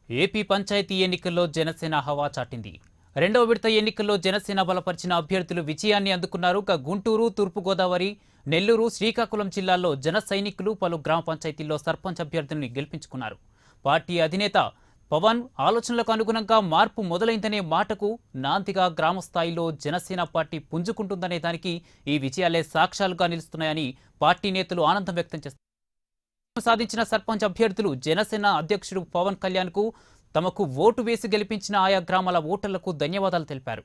AP panchayat ఎన్నికల్లో జనసేన హవా చాటింది రెండవ విడత ఎన్నికల్లో జనసేన బలపరిచిన అభ్యర్థులు విజయాన్ని అందుకున్నారు ఇక గుంటూరు తూర్పుగోదావరి నెల్లూరు శ్రీకాకుళం జిల్లాల్లో జన సైనికులు పలు గ్రామ పంచాయతీల్లో సర్పంచ్ అభ్యర్థుల్ని గెలిపించుకున్నారు పార్టీ అధినేత పవన్ ఆలోచనలకు అనుగుణంగా మార్పు మొదలైందనే మాటకు నాందిగా గ్రామ స్థాయిలో జనసేన పార్టీ పుంజుకుంటుందనే దానికి ఈ విజయాలే సాక్ష్యాలుగా నిలుస్తున్నాయని పార్టీ నేతలు ఆనందం వ్యక్తం చేస్తారు సాధించిన సర్పంచ్ అభ్యర్థులు జనసేన అధ్యక్షుడు పవన్ కళ్యాణ్ కు తమకు ఓటు వేసి గెలిపించిన ఆయా గ్రామాల ఓటర్లకు ధన్యవాదాలు తెలిపారు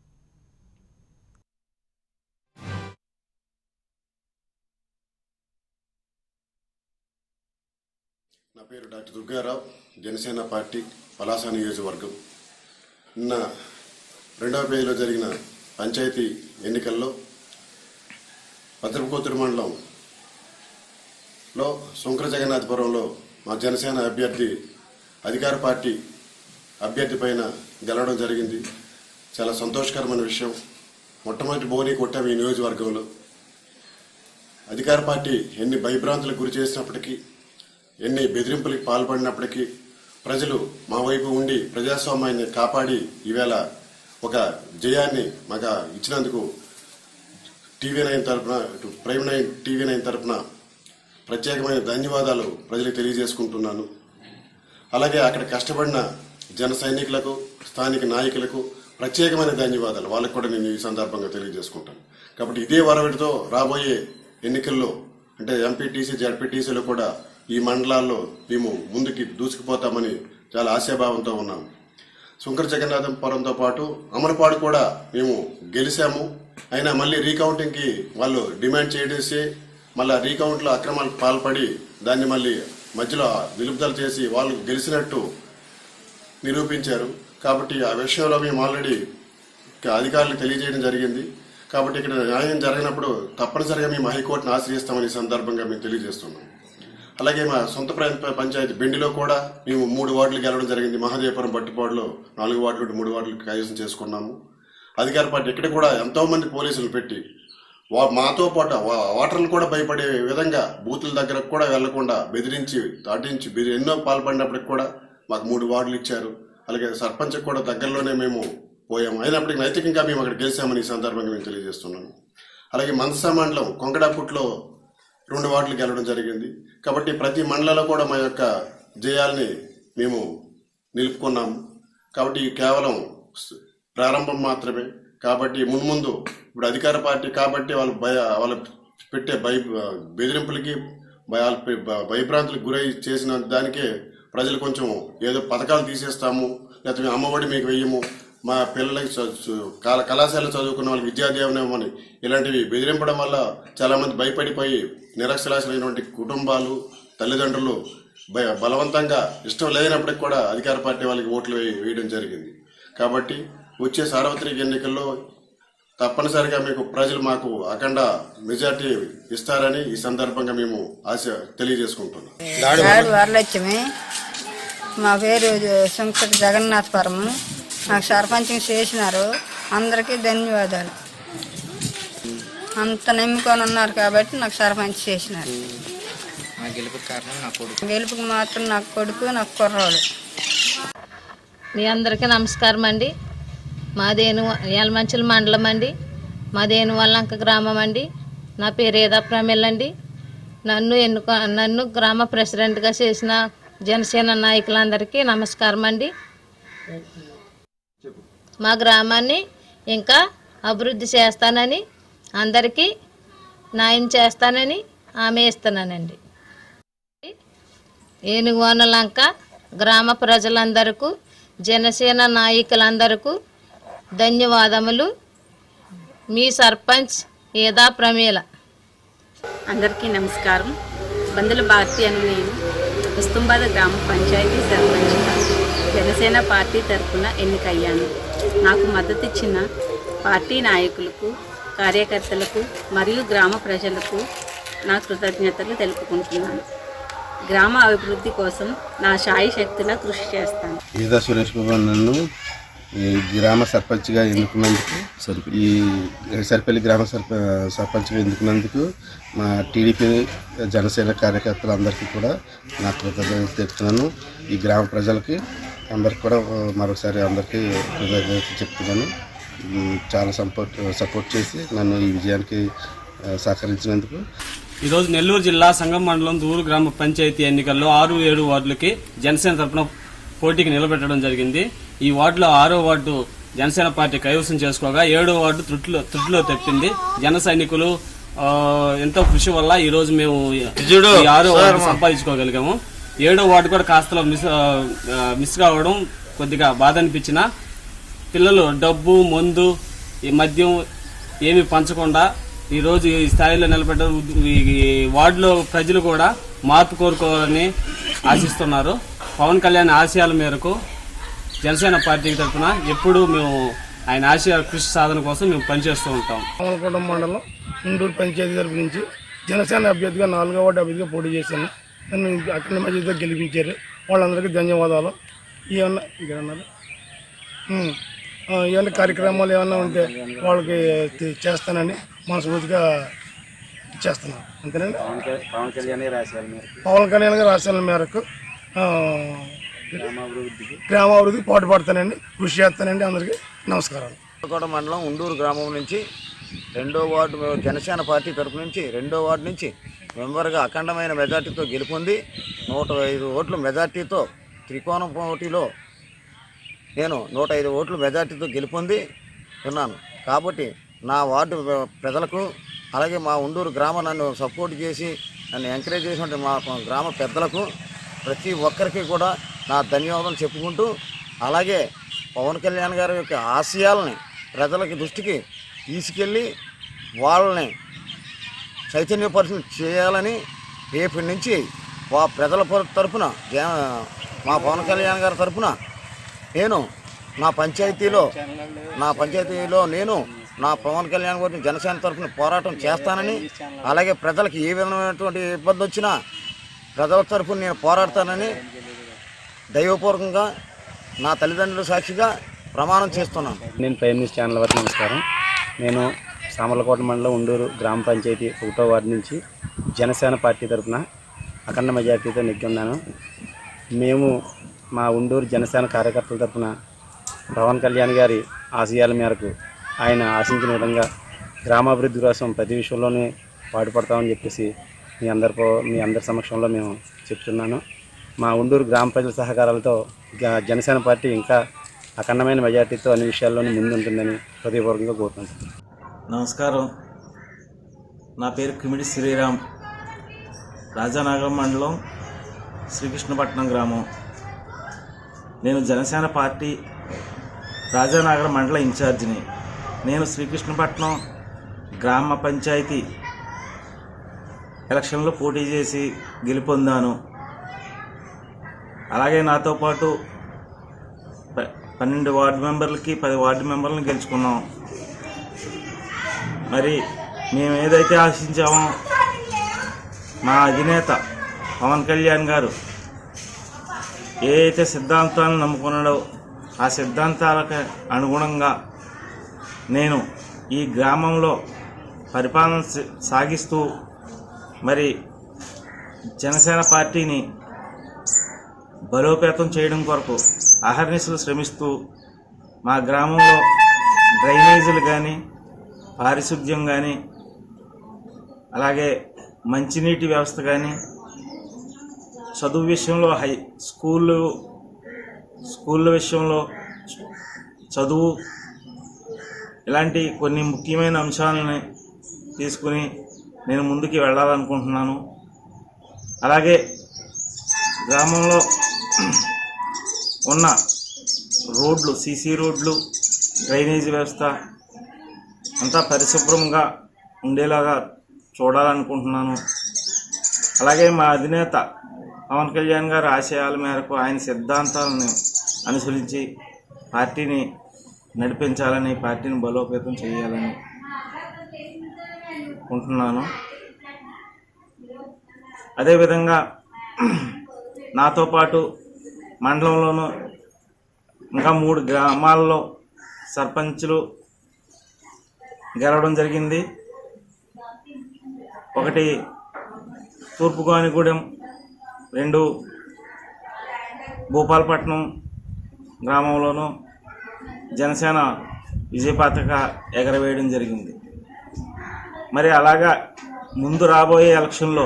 నా పేరు డాక్టర్ దుర్గారావు జనసేన పార్టీ పలాస నియోజకవర్గం నిన్న రెండవ పేజీలో జరిగిన పంచాయతీ ఎన్నికల్లో భద్రకోతురు మండలంలో శంకర జగన్నాథపురంలో మా జనసేన అభ్యర్థి అధికార పార్టీ అభ్యర్థి పైన గెలవడం జరిగింది చాలా సంతోషకరమైన విషయం మొట్టమొదటి బోని కొట్టాం ఈ నియోజకవర్గంలో అధికార పార్టీ ఎన్ని భయభ్రాంతులకు గురి చేసినప్పటికీ ఎన్ని బెదిరింపులకు పాల్పడినప్పటికీ ప్రజలు మా వైపు ఉండి ప్రజాస్వామ్యాన్ని కాపాడి ఈవేళ ఒక జయాన్ని మాకు ఇచ్చినందుకు టీవీ నైన్ తరపున ఇటు ప్రైమ్ నైన్ టీవీ నైన్ తరపున ప్రత్యేకమైన ధన్యవాదాలు ప్రజలకు తెలియజేసుకుంటున్నాను అలాగే అక్కడ కష్టపడిన జన సైనికులకు స్థానిక నాయకులకు ప్రత్యేకమైన ధన్యవాదాలు వాళ్ళకు కూడా నేను ఈ సందర్భంగా తెలియజేసుకుంటాను కాబట్టి ఇదే వరవడితో రాబోయే ఎన్నికల్లో అంటే ఎంపీటీసీ జడ్పీటీసీలో కూడా ఈ మండలాల్లో మేము ముందుకి దూసుకుపోతామని చాలా ఆశాభావంతో ఉన్నాం శంకర జగన్నాథపురంతో పాటు అమరపాడు కూడా మేము గెలిచాము అయినా మళ్ళీ రీకౌంటింగ్కి వాళ్ళు డిమాండ్ చేసి మళ్ళీ రీకౌంట్లో అక్రమాలకు పాల్పడి దాన్ని మళ్ళీ మధ్యలో నిలుపుదల చేసి వాళ్ళు గెలిచినట్టు నిరూపించారు కాబట్టి ఆ విషయంలో మేము ఆల్రెడీ ఇక అధికారులకు తెలియజేయడం జరిగింది కాబట్టి ఇక్కడ న్యాయం జరిగినప్పుడు తప్పనిసరిగా మేము హైకోర్టును ఆశ్రయిస్తామని ఈ సందర్భంగా మేము తెలియజేస్తున్నాం అలాగే మా సొంత ప్ర- పంచాయతీ బెండిలో కూడా మేము మూడు వార్డులు గెలవడం జరిగింది మహదేవపురం బట్టిపాడులో నాలుగు వార్డులు ఉంటే మూడు వార్డులు కైవసం చేసుకున్నాము అధికార పార్టీ ఇక్కడ కూడా ఎంతో మంది పోలీసులు పెట్టి వా- మాతో పాటు వా- ఓటర్లు కూడా భయపడే విధంగా బూతుల దగ్గరకు కూడా వెళ్లకుండా బెదిరించి దాటించి బెదిరి ఎన్నో పాల్పడినప్పటికి కూడా మాకు మూడు వార్డులు ఇచ్చారు అలాగే సర్పంచ్ కూడా దగ్గరలోనే మేము పోయాము అయినప్పటికీ నైతికంగా మేము అక్కడ గెలిచామని ఈ సందర్భంగా మేము తెలియజేస్తున్నాము అలాగే మనసా మండలం కొంగడాపుట్లో రెండు వార్డులు గెలవడం జరిగింది కాబట్టి ప్రతి మండలంలో కూడా మా యొక్క జయాల్ని మేము నిలుపుకున్నాము కాబట్టి ఇది కేవలం స- ప్రారంభం మాత్రమే కాబట్టి మున్ముందు ఇప్పుడు అధికార పార్టీ కాబట్టి వాళ్ళు భయ వాళ్ళు పెట్టే భయ బెదిరింపులకి భయ భయ- భయభ్రాంతులకు గురై చేసిన దానికే ప్రజలు కొంచెం ఏదో పథకాలు తీసేస్తాము లేకపోతే మేము అమ్మఒడి మీకు వెయ్యము మా పిల్లలకి చ- చ- కళ కళాశాల చదువుకున్న వాళ్ళకి విద్యాదేవనేమని ఇలాంటివి బెదిరింపడం వల్ల చాలామంది భయపడిపోయి నిరక్షరాశులైనటువంటి కుటుంబాలు తల్లిదండ్రులు భయ బలవంతంగా ఇష్టం లేనప్పటికి కూడా అధికార పార్టీ వాళ్ళకి ఓట్లు వేయ- వేయడం జరిగింది కాబట్టి వచ్చే సార్వత్రిక ఎన్నికల్లో తప్పనిసరిగా మీకు ప్రజలు మాకు అఖండ మెజార్టీ ఇస్తారని ఈ సందర్భంగా మేము ఆశ తెలియజేసుకుంటున్నాం గాడి వరలక్ష్మి మా పేరు శంకర జగన్నాథపురం నాకు సర్పంచం చేసినారు అందరికీ ధన్యవాదాలు అంత నమ్ముకొని ఉన్నారు కాబట్టి నాకు సర్పంచ్ చేసినారు నా గెలుపు కారణం నా కొడుకు గెలుపుకి మాత్రం నాకు కొడుకు నాకు కుర్రోడు మీ అందరికీ నమస్కారం అండి మాదేను యలమంచిల మండలం అండి మాదేను వల్లంక గ్రామం అండి నా పేరు ఏదా ప్రమిల్ అండి నన్ను ఎన్నుకో నన్ను గ్రామ ప్రెసిడెంట్గా చేసిన జనసేన నాయకులందరికీ నమస్కారం అండి మా గ్రామాన్ని ఇంకా అభివృద్ధి చేస్తానని అందరికీ న్యాయం చేస్తానని హామీ ఇస్తున్నానండి ఏనుగోనలంక గ్రామ ప్రజలందరకు జనసేన నాయకులందరకు ధన్యవాదములు మీ సర్పంచ్ ఏదా ప్రమీల అందరికీ నమస్కారం బందుల భారతి అని నేను ఉస్తుంబాద గ్రామ పంచాయతీ సర్పంచ్గా జనసేన పార్టీ తరఫున ఎన్నికయ్యాను నాకు మద్దతు ఇచ్చిన పార్టీ నాయకులకు కార్యకర్తలకు మరియు గ్రామ ప్రజలకు నా కృతజ్ఞతలు తెలుపుకుంటున్నాను గ్రామ అభివృద్ధి కోసం నా శాయి శక్తుల కృషి చేస్తాను ఈదా సురేష్ బాబు నన్ను ఈ గ్రామ సర్పంచ్గా ఎన్నుకున్నందుకు ఈ సరిపల్లి గ్రామ సర్ప సర్పంచ్గా ఎన్నుకున్నందుకు మా టీడీపీ జనసేన కార్యకర్తలందరికీ కూడా నా కృతజ్ఞతలు తెలుపుతున్నాను ఈ గ్రామ ప్రజలకి అందరికి కూడా మరొకసారి అందరికీ కృతజ్ఞతలు చెప్తున్నాను ఉమ్, చాలా సపోర్ట్ సపోర్ట్ చేసి నన్ను ఈ విజయానికి ఆ, సహకరించినందుకు ఈరోజు నెల్లూరు జిల్లా సంగం మండలం దూరు గ్రామ పంచాయతీ ఎన్నికల్లో ఆరు ఏడు వార్డులకి జనసేన తరపున పోటీకి నిలబెట్టడం జరిగింది ఈ వార్డులో ఆరో వార్డు జనసేన పార్టీ కైవసం చేసుకోగా ఏడో వార్డు త్రుట్లో త్రుట్లో తెప్పింది జన సైనికులు ఆ, ఎంతో కృషి వల్ల ఈ రోజు మేము ఈ ఆరో వార్డు సంపాదించుకోగలిగాము ఏడో వార్డు కూడా కాస్త మిస్ ఆ, మిస్ కావడం కొద్దిగా బాధ అనిపించిన పిల్లలు డబ్బు మందు ఈ మద్యం ఏమి పంచకుండా ఈ రోజు ఈ స్థాయిలో నిలబెట్టారు ఈ వార్డులో ప్రజలు కూడా మార్పు కోరుకోవాలని ఆశిస్తున్నారు పవన్ కళ్యాణ్ ఆశయాల మేరకు జనసేన పార్టీకి తరఫున ఎప్పుడూ మేము ఆయన ఆశయ కృషి సాధన కోసం మేము పనిచేస్తూ ఉంటాం అమలకోట మండలం ఉండూరు పంచాయతీ తరపు నుంచి జనసేన అభ్యర్థిగా నాలుగో వార్డు అభ్యర్థిగా పోటీ చేశాను నన్ను అఖండ మధ్యతో గెలిపించారు వాళ్ళందరికీ ధన్యవాదాలు ఏమన్నా ఇంకేమన్నారు ఉమ్. ఆ, ఏమన్నా కార్యక్రమాలు ఏమన్నా ఉంటే వాళ్ళకి తే- చేస్తానని మనస్ఫూర్తిగా చేస్తున్నాను అంతేనండి పవన్ కళ్యాణ్ రాశారు మీరు పవన్ కళ్యాణ్ గారి ఆశయాల మేరకు ఆ, గ్రామాభివృద్ధికి పాటు పడతానండి కృషి చేస్తానండి అందరికీ నమస్కారాలు కోట మండలం ఉండూరు గ్రామం నుంచి రెండో వార్డు మేము జనసేన పార్టీ తరపు నుంచి రెండో వార్డు నుంచి మెంబర్గా అఖండమైన మెజార్టీతో గెలుపొంది నూట ఐదు ఓట్ల మెజార్టీతో త్రికోణం పోటీలో నేను నూట ఐదు ఓట్ల మెజార్టీతో గెలుపొంది ఉన్నాను కాబట్టి నా వార్డు ప్రజలకు అలాగే మా ఉండూరు గ్రామం నన్ను సపోర్ట్ చేసి నన్ను ఎంకరేజ్ చేసినటువంటి మా గ్రామ పెద్దలకు ప్రతి ఒక్కరికి కూడా నా ధన్యవాదాలు చెప్పుకుంటూ అలాగే పవన్ కళ్యాణ్ గారి యొక్క ఆశయాలని ప్రజలకి దృష్టికి తీసుకెళ్ళి వాళ్ళని చైతన్యపరిచయం చేయాలని రేపటి నుంచి మా ప్రజల పర- తరపున జన మా పవన్ కళ్యాణ్ గారి తరపున నేను నా పంచాయతీలో నా పంచాయతీలో నేను నా పవన్ కళ్యాణ్ గురించి జనసేన తరఫున పోరాటం చేస్తానని అలాగే ప్రజలకు ఏ విధమైనటువంటి ఇబ్బంది వచ్చినా ప్రజల తరఫున నేను పోరాడతానని దైవపూర్వకంగా నా తల్లిదండ్రుల సాక్షిగా ప్రమాణం చేస్తున్నాను నేను ప్రైమ్ న్యూస్ ఛానల్ వారికి నమస్కారం నేను సామర్లకోట మండలం ఉండూరు గ్రామ పంచాయతీ ఒకటో వార్డు నుంచి జనసేన పార్టీ తరఫున అఖండ మెజార్టీతో నెగ్గున్నాను మేము మా ఉండూరు జనసేన కార్యకర్తల తరఫున పవన్ కళ్యాణ్ గారి ఆశయాల మేరకు ఆయన ఆశించిన విధంగా గ్రామాభివృద్ధి కోసం ప్రతి విషయంలోనే పాటుపడతామని చెప్పేసి మీ అందరితో మీ అందరి సమక్షంలో మేము చెప్తున్నాను మా ఉండూరు గ్రామ ప్రజల సహకారాలతో గ- జనసేన పార్టీ ఇంకా అఖండమైన మెజార్టీతో అన్ని విషయాల్లోనూ ముందుంటుందని హృదయపూర్వకంగా కోరుకుంటున్నాను నమస్కారం నా పేరు కిమిడి శ్రీరామ్ రాజానగరం మండలం శ్రీకృష్ణపట్నం గ్రామం నేను జనసేన పార్టీ రాజానగరం మండల ఇన్ఛార్జిని నేను శ్రీకృష్ణపట్నం గ్రామ పంచాయతీ ఎలక్షన్లో పోటీ చేసి గెలుపొందాను అలాగే నాతో పాటు ప- పన్నెండు వార్డు మెంబర్లకి పది వార్డు మెంబర్లను గెలుచుకున్నాం మరి మేము ఏదైతే ఆశించామో మా అధినేత పవన్ కళ్యాణ్ గారు ఏ అయితే సిద్ధాంతాలను నమ్ముకున్నాడో ఆ సిద్ధాంతాలకు అనుగుణంగా నేను ఈ గ్రామంలో పరిపాలన స- సాగిస్తూ మరి జనసేన పార్టీని బలోపేతం చేయడం కొరకు అహర్నిశలు శ్రమిస్తూ మా గ్రామంలో డ్రైనేజీలు కానీ పారిశుద్ధ్యం కానీ అలాగే మంచినీటి వ్యవస్థ కానీ చదువు విషయంలో హై స్కూళ్ళు స్కూళ్ళ విషయంలో చదువు ఇలాంటి కొన్ని ముఖ్యమైన అంశాలని తీసుకుని నేను ముందుకు వెళ్ళాలనుకుంటున్నాను అలాగే గ్రామంలో ఉన్న రోడ్లు సీసీ రోడ్లు డ్రైనేజీ వ్యవస్థ అంతా పరిశుభ్రంగా ఉండేలాగా చూడాలనుకుంటున్నాను అలాగే మా అధినేత పవన్ కళ్యాణ్ గారి ఆశయాల మేరకు ఆయన సిద్ధాంతాలను అనుసరించి పార్టీని నడిపించాలని పార్టీని బలోపేతం చేయాలని ఉంటున్నాను అదేవిధంగా నాతో పాటు మండలంలోనూ ఇంకా మూడు గ్రామాల్లో సర్పంచులు గెలవడం జరిగింది ఒకటి తూర్పుగోనిగూడెం రెండు భూపాలపట్నం గ్రామంలోనూ జనసేన విజయ పతాక ఎగరవేయడం జరిగింది మరి అలాగా ముందు రాబోయే ఎలక్షన్లో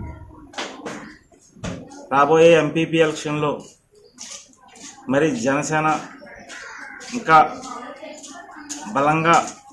రాబోయే ఎంపీపీ ఎలక్షన్లో మరి జనసేన ఇంకా బలంగా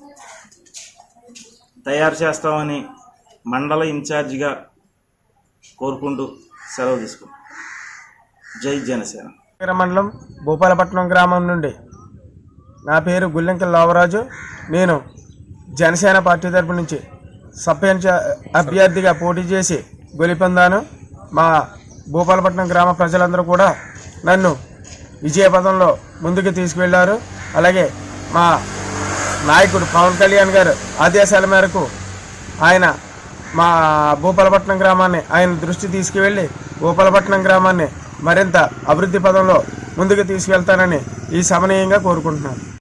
తయారు చేస్తామని మండల ఇన్ఛార్జిగా కోరుకుంటూ సెలవు తీసుకుంటాం జై జనసేన నగర మండలం భూపాలపట్నం గ్రామం నుండి నా పేరు గుల్లెంకల్ లోవరాజు నేను జనసేన పార్టీ తరపు నుంచి సర్పంచ్ అభ్యర్థిగా పోటీ చేసి గెలుపొందాను మా భూపాలపట్నం గ్రామ ప్రజలందరూ కూడా నన్ను విజయపథంలో ముందుకు తీసుకువెళ్ళారు అలాగే మా నాయకుడు పవన్ కళ్యాణ్ గారు ఆదేశాల మేరకు ఆయన మా భూపాలపట్నం గ్రామాన్ని ఆయన దృష్టి తీసుకువెళ్ళి భూపాలపట్నం గ్రామాన్ని మరింత అభివృద్ధి పదంలో ముందుకు తీసుకెళ్తానని ఈ సమనీయంగా కోరుకుంటున్నాను